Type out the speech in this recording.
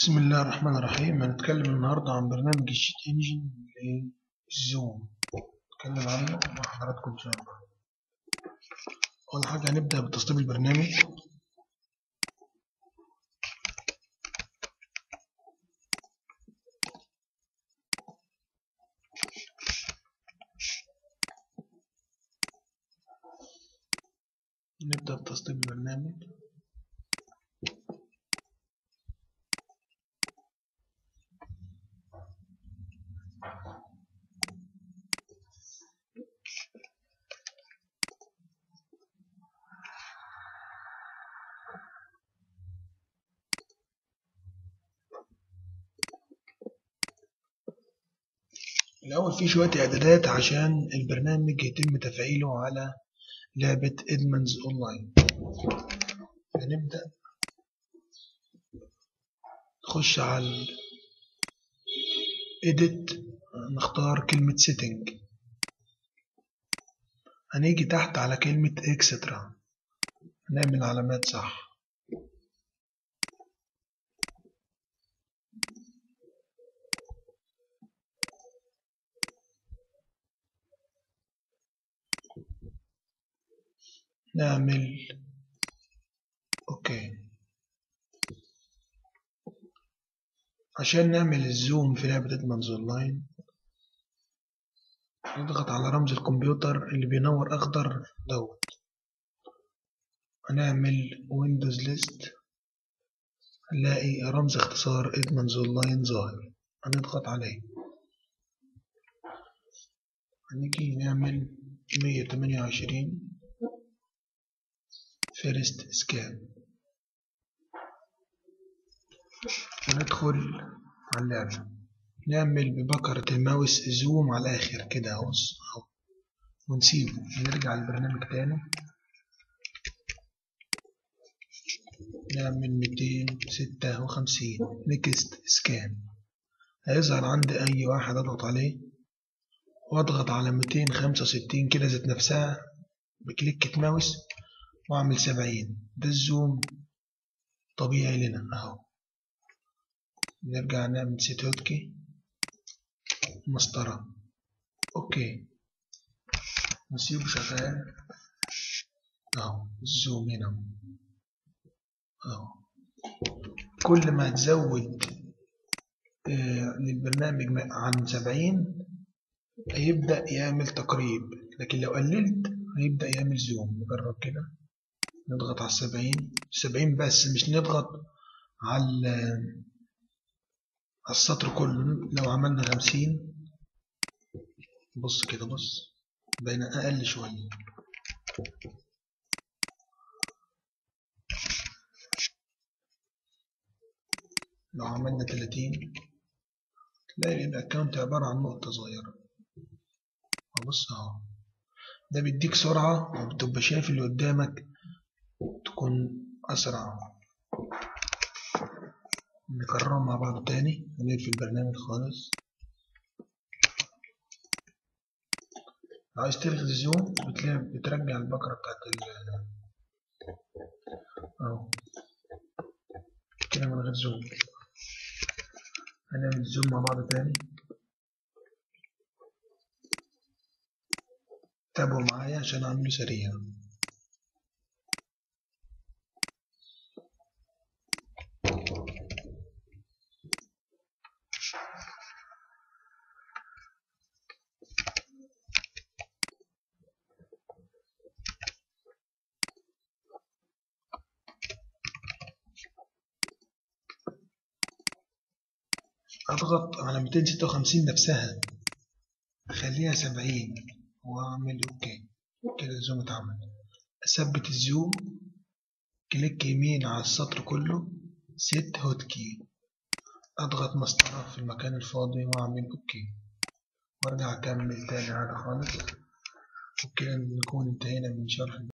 بسم الله الرحمن الرحيم هنتكلم النهاردة عن برنامج الشيت انجن للزوم نتكلم عنه مع حضراتكم ان شاء الله اول حاجة هنبدأ بتسطيب البرنامج نبدأ بتسطيب البرنامج الأول في شوية إعدادات عشان البرنامج يتم تفعيله على لعبة إدمنز أونلاين هنبدأ نخش على Edit نختار كلمة Setting هنيجي تحت على كلمة Extra هنعمل علامات صح نعمل اوكي عشان نعمل الزوم في لعبة ادمنز اونلاين نضغط على رمز الكمبيوتر اللي بينور اخضر دوت هنعمل ويندوز ليست هنلاقي رمز اختصار ادمنز اونلاين ظاهر هنضغط عليه هنيجي نعمل مية تمانية وعشرين فيرست سكان وندخل على اللعبة نعمل ببكرة الماوس زوم على الآخر كده أهو ونسيبه نرجع للبرنامج تاني نعمل ميتين ستة وخمسين نكست سكان هيظهر عندي أي واحد أضغط عليه وأضغط على ميتين خمسة وستين كده ذات نفسها بكليكة ماوس واعمل سبعين ده الزوم طبيعي لنا اهو نرجع نعمل سيت هوتكي مسطرة اوكي نسيبه شغال اهو الزوم هنا اهو كل ما تزود آه للبرنامج عن سبعين هيبدأ يعمل تقريب لكن لو قللت هيبدأ يعمل زوم نجرب كده نضغط على السبعين سبعين بس مش نضغط على على السطر كله لو عملنا خمسين بص كده بص بقينا أقل شوية لو عملنا تلاتين تلاقي الأكونت عبارة عن نقطة صغيرة بص اهو ده بيديك سرعة وبتبقى شايف اللي قدامك تكون أسرع نكررهم مع بعض تاني هنقفل البرنامج خالص لو عايز تلغي الزوم بتلاقي بترجع البكرة بتاعت ال اهو كده من غير زوم هنعمل زوم مع بعض تاني تابعوا معايا عشان اعمله سريع اضغط على 256 نفسها اخليها 70 واعمل اوكي كده الزوم اتعمل اثبت الزوم كليك يمين على السطر كله سيت هوتكي اضغط مسطرة في المكان الفاضي واعمل اوكي وارجع اكمل تاني عادي خالص وبكده نكون انتهينا من شرح